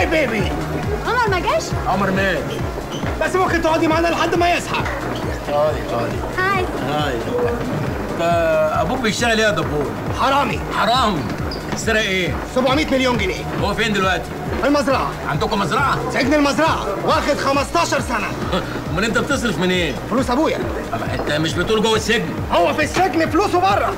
هاي بيبي عمر ما جاش عمر مات بس ممكن تقعدي معانا لحد ما يصحى اقعدي اقعدي هاي هاي ده ابوك بيشتغل ايه يا دبور؟ حرامي حرام سرق ايه؟ 700 مليون جنيه هو فين دلوقتي؟ المزرعة عندكم مزرعة؟ سجن المزرعة واخد 15 سنة امال انت بتصرف منين؟ فلوس ابويا أما انت مش بتقول جوه السجن هو في السجن فلوسه بره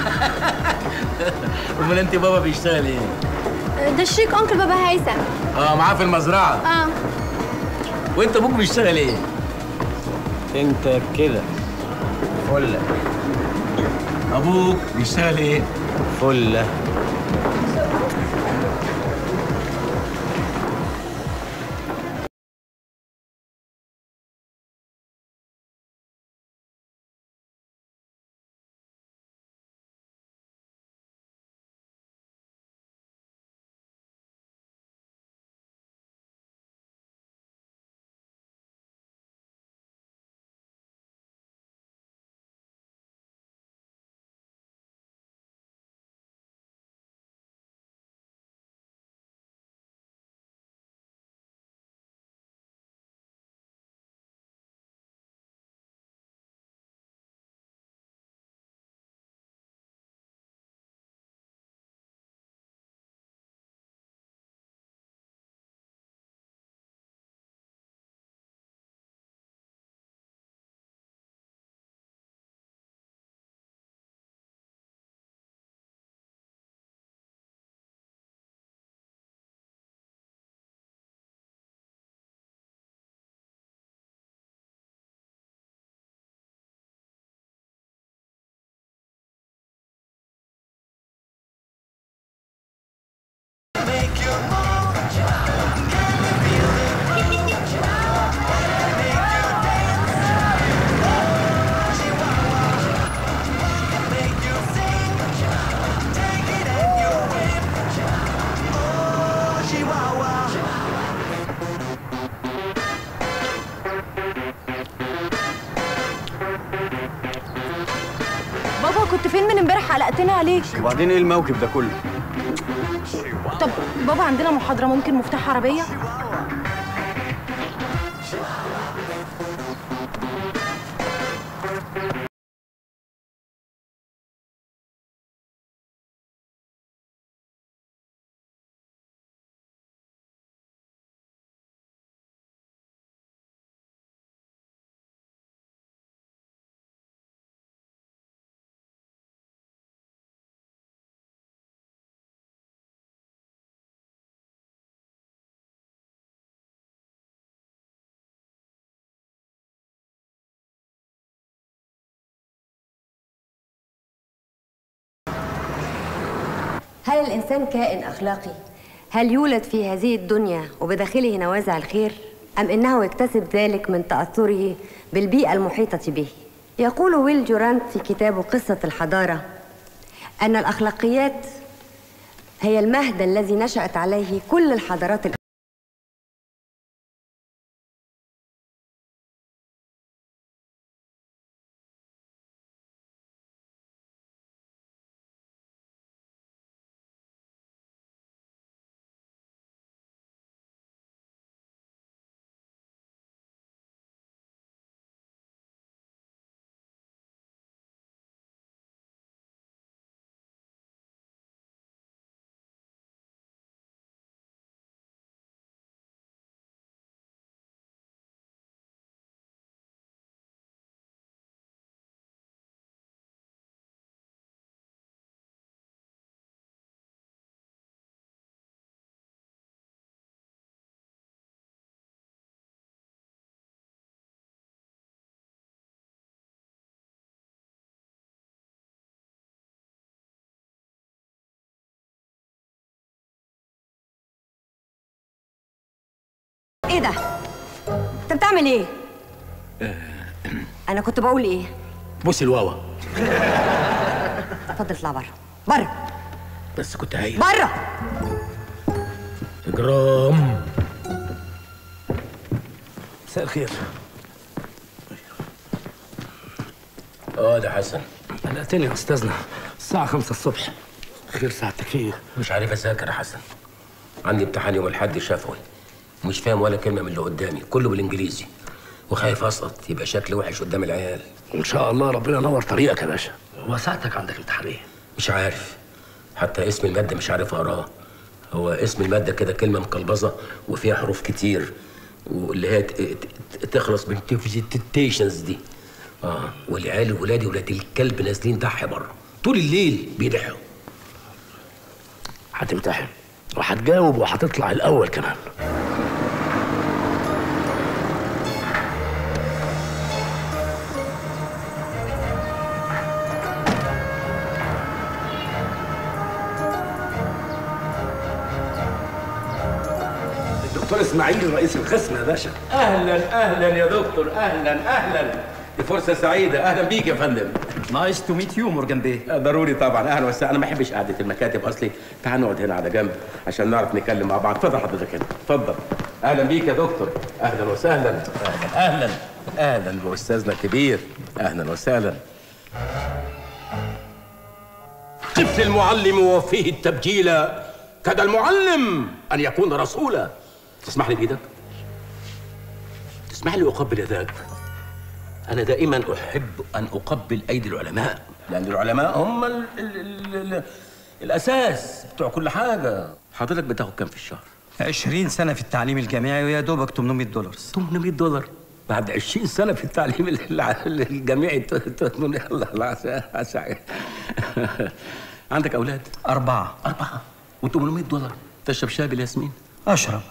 امال انت بابا بيشتغل ايه؟ ده الشيك انكل بابا هيثم اه معاه في المزرعة اه وانت ابوك بيشتغل ايه؟ انت كده فلة ابوك بيشتغل ايه؟ فلة بابا كنت فين من امبارح قلقتني عليك وبعدين ايه الموكب ده كله؟ طب بابا عندنا محاضرة ممكن مفتاح عربية هل الإنسان كائن أخلاقي؟ هل يولد في هذه الدنيا وبداخله نوازع الخير؟ أم إنه يكتسب ذلك من تأثره بالبيئة المحيطة به؟ يقول ويل جورانت في كتابه قصة الحضارة أن الأخلاقيات هي المهد الذي نشأت عليه كل الحضارات الأخرى إيه ده؟ أنت بتعمل إيه؟ أنا كنت بقول إيه؟ بصي الواوا اتفضل اطلع بره بره بس كنت هايل بره اجرام مساء الخير اه ده حسن قلقتني يا استاذنا الساعة خمسة الصبح خير ساعتك ايه؟ مش عارف اذاكر يا حسن عندي امتحان يوم الاحد شفوي مش فاهم ولا كلمه من اللي قدامي كله بالانجليزي وخايف اسقط يبقى شكلي وحش قدام العيال ان شاء الله ربنا ينور طريقك يا باشا هو ساعتك عندك امتحان ايه مش عارف حتى اسم الماده مش عارف اقراه هو اسم الماده كده كلمه مقلبظه وفيها حروف كتير واللي هي ت- ت- تخلص من تيشنز دي اه والعيال ولادي ولاد الكلب نازلين ضحي بره طول الليل بيضحوا هتمتحن وهتجاوب وهتطلع الاول كمان الدكتور اسماعيل رئيس القسم يا باشا اهلا اهلا يا دكتور اهلا اهلا دي فرصه سعيده اهلا بيك يا فندم نايس تو ميت يو مورجان بيه آه، ضروري طبعا اهلا وسهلا انا ما بحبش قعده المكاتب اصلي تعال نقعد هنا على جنب عشان نعرف نتكلم مع بعض اتفضل حضرتك هنا اتفضل اهلا بيك يا دكتور اهلا وسهلا اهلا اهلا اهلا باستاذنا الكبير اهلا وسهلا طفل المعلم وفيه التبجيل كاد المعلم ان يكون رسولا تسمح لي بايدك تسمح لي اقبل يداك أنا دائما أحب أن أقبل أيدي العلماء لأن العلماء هم ال ال ال ال الأساس بتوع كل حاجة حضرتك بتاخد كام في الشهر؟ 20 سنة في التعليم الجامعي ويا دوبك 800 دولار 800 دولار بعد 20 سنة في التعليم ال- ال- الجامعي ت- ت- ت- الله الله عسى- عسى. عندك أولاد؟ أربعة أربعة و800 دولار تشرب شاي بالياسمين أشرب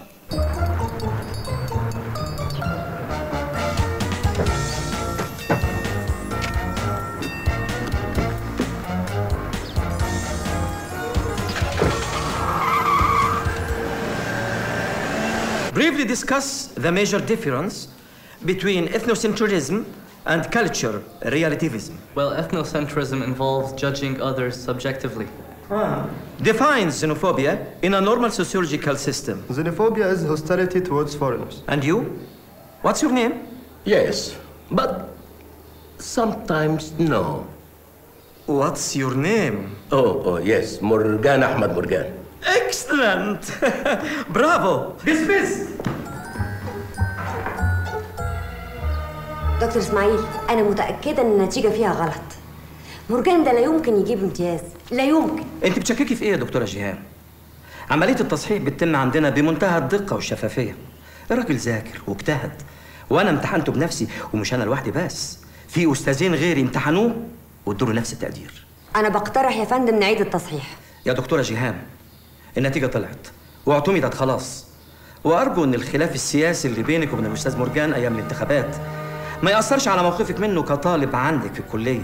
Briefly discuss the major difference between ethnocentrism and culture relativism. Well, ethnocentrism involves judging others subjectively. Define xenophobia in a normal sociological system. Xenophobia is hostility towards foreigners. And you? What's your name? Yes, but sometimes no. What's your name? Oh, oh, yes, مرجان أحمد مرجان. Excellent! Bravo! Dismissed! دكتور اسماعيل انا متاكده ان النتيجه فيها غلط مرجان ده لا يمكن يجيب امتياز لا يمكن انت بتشككي في ايه يا دكتوره جيهان؟ عمليه التصحيح بتتم عندنا بمنتهى الدقه والشفافيه. الراجل ذاكر واجتهد وانا امتحنته بنفسي ومش انا لوحدي بس. في استاذين غيري امتحنوه وادوا له نفس التقدير. انا بقترح يا فندم نعيد التصحيح يا دكتوره جيهان النتيجه طلعت واعتمدت خلاص. وارجو ان الخلاف السياسي اللي بينك وبين الاستاذ مرجان ايام الانتخابات ما ياثرش على موقفك منه كطالب عندك في الكليه.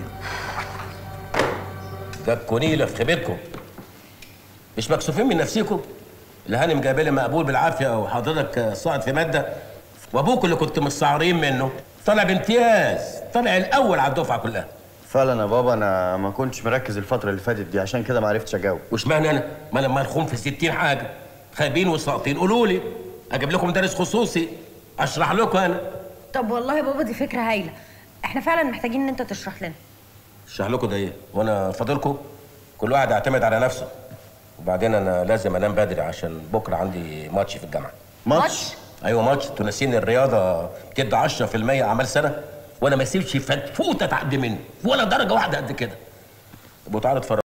جابكوا نيلة في خيبتكم مش مكسوفين من نفسيكم الهانم جايبه لي مقبول بالعافيه وحضرتك صاعد في ماده وابوك اللي كنت مستعارين منه طلع بامتياز طلع الاول على الدفعه كلها فعلا يا بابا انا ما كنتش مركز الفتره اللي فاتت دي عشان كده ما عرفتش اجاوب واشمعنى انا ما انا مرخوم في 60 حاجه خايبين وساقطين قولوا لي اجيب لكم مدرس خصوصي اشرح لكم انا طب والله يا بابا دي فكره هايله احنا فعلا محتاجين ان انت تشرح لنا اشرح لكم ده ايه وانا فاضلكم كل واحد يعتمد على نفسه وبعدين انا لازم انام بدري عشان بكره عندي ماتش في الجامعه ماتش ايوه ماتش انتوا ناسيين الرياضه بتدي 10% اعمال سنه وانا ما اسيبش فتفوته تعدي مني ولا درجه واحده قد كده ابو تعالى اتفرج